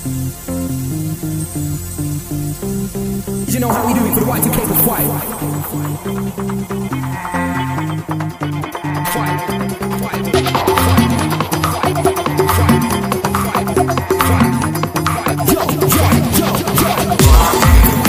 You know how we do it for the Y2K for fight. Fight. Fight. Yo, yo, yo, yo.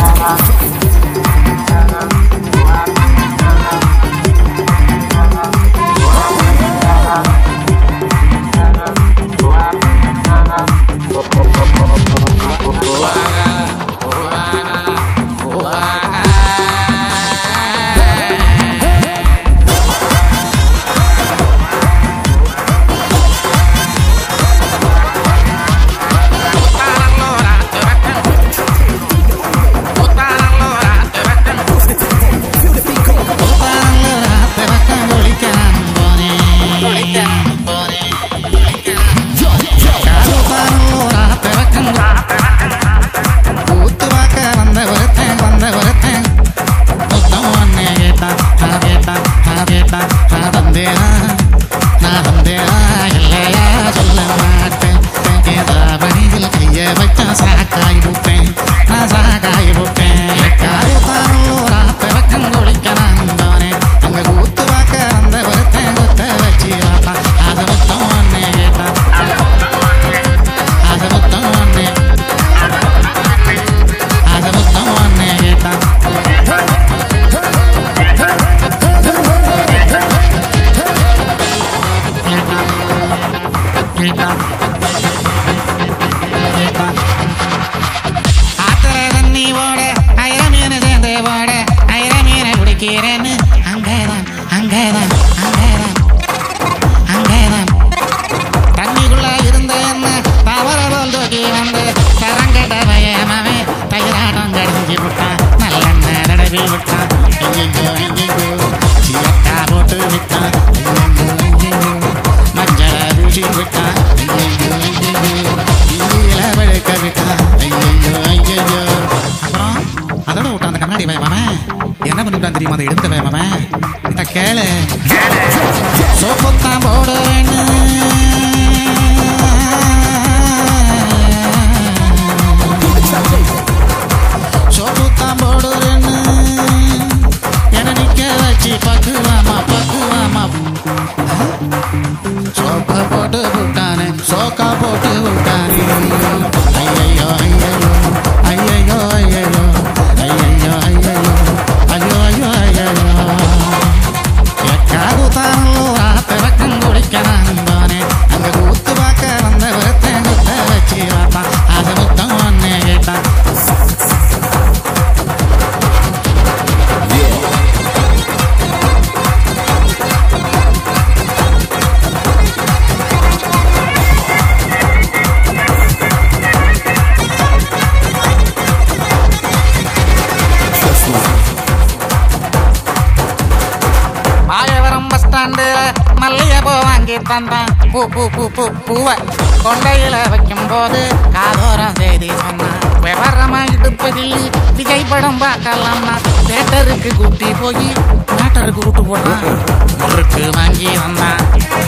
Feel the beat go. Yo, yo. சாக்காய் விட்டேன் நான் சாக்காய் விட்டேன் காயத்தானூரா பிறக்கம் குளிக்கிறான் போனே அங்க கூத்து பார்க்க அந்த ஒருத்தன் குத்த வச்சு வாப்பா அது மொத்தம் ஒன்னே கேட்டான் அது மொத்தம் ஒன்னே அது மொத்தம் ஒன்னே கேட்டான் கேட்டான் கேட்டான் ஆத்திர தண்ணி ஓட ஐர மீன் சேர்ந்து ஓட ஐர மீனை குடிக்கிறேன்னு அங்கேதான் அங்கேதான் அங்கேதான் அங்கேதான் தண்ணிக்குள்ள இருந்த என்ன தவற போல் தூக்கி வந்து கரங்கட்ட பயமாவே தயிராட்டம் கடிஞ்சு விட்டான் நல்லெண்ணெய் தடவி விட்டான் ஐயையோ ஐயையோ சீயக்கா போட்டு விட்டான் ஐயையோ ஐயையோ மஞ்சளை பூசி விட்டான் ஐயையோ ஐயையோ இந்தியில வெளுக்க விட்டான் ஐயையோ ஐயையோ அப்புறம் அதோட விட்டான் அந்த கண்ணாடி பயமாமே என்ன பண்ணிவிட்டான் தெரியுமா அதை எடுத்த பயமாமே இந்த கேளு சோப்புத்தான் போடுவேன்னு சோப்புத்தான் போடுறேன்னு என நிக்க வச்சு பக்குவாமா பக்குவாமா சோப்பா போட்டு விட்டானே சோக்கா போட்டு விட்டானே ஐயையோ ஐயையோ ஐயையோ ஐயையோ ஐயையோ ஐயையோ ஐயோ ஐயோ ஐயையோ எக்காகுத்தானூரா பிறக்கம் குடிக்கிறான் போனே அங்க கூத்து பார்க்க வந்த ஒருத்தன் குத்த வச்சு வாப்பா அது மொத்தம் ஒன்னே கேட்டான் மாயவரம் பஸ் ஸ்டாண்டு மல்லிகைப்பூ வாங்கி தந்தான் பூ பூ பூ பூ பூவை கொண்டையில வைக்கும் போது காதோரம் செய்தி சொன்னான் விவரமா இடுப்பதில் விஜய் படம் பார்க்கலாம்னா தேட்டருக்கு கூட்டி போய் தேட்டருக்கு கூட்டு போனான் முறுக்கு வாங்கி வந்தான்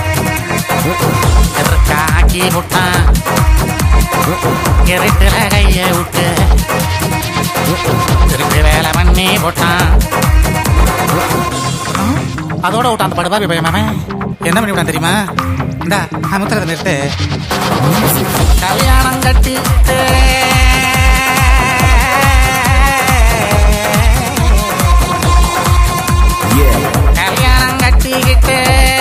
எதற்கா ஆக்கி விட்டான் இருட்டுல கைய விட்டு திருப்பி வேலை பண்ணி போட்டான் அதோட விட்டான் அந்த படுபாபி பயமாமே என்ன பண்ணி விட்டான் தெரியுமா இந்த அமுத்திரத்தை நிறுத்து கல்யாணம் கட்டிட்டு Yeah. கல்யாணம் கட்டிக்கிட்டு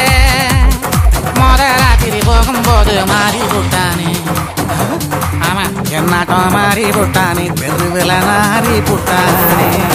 முத ராத்திரி போகும்போது மாறி போட்டானே ஆமா என்னாட்டம் மாறி போட்டானே தெருவில் நாரி போட்டானே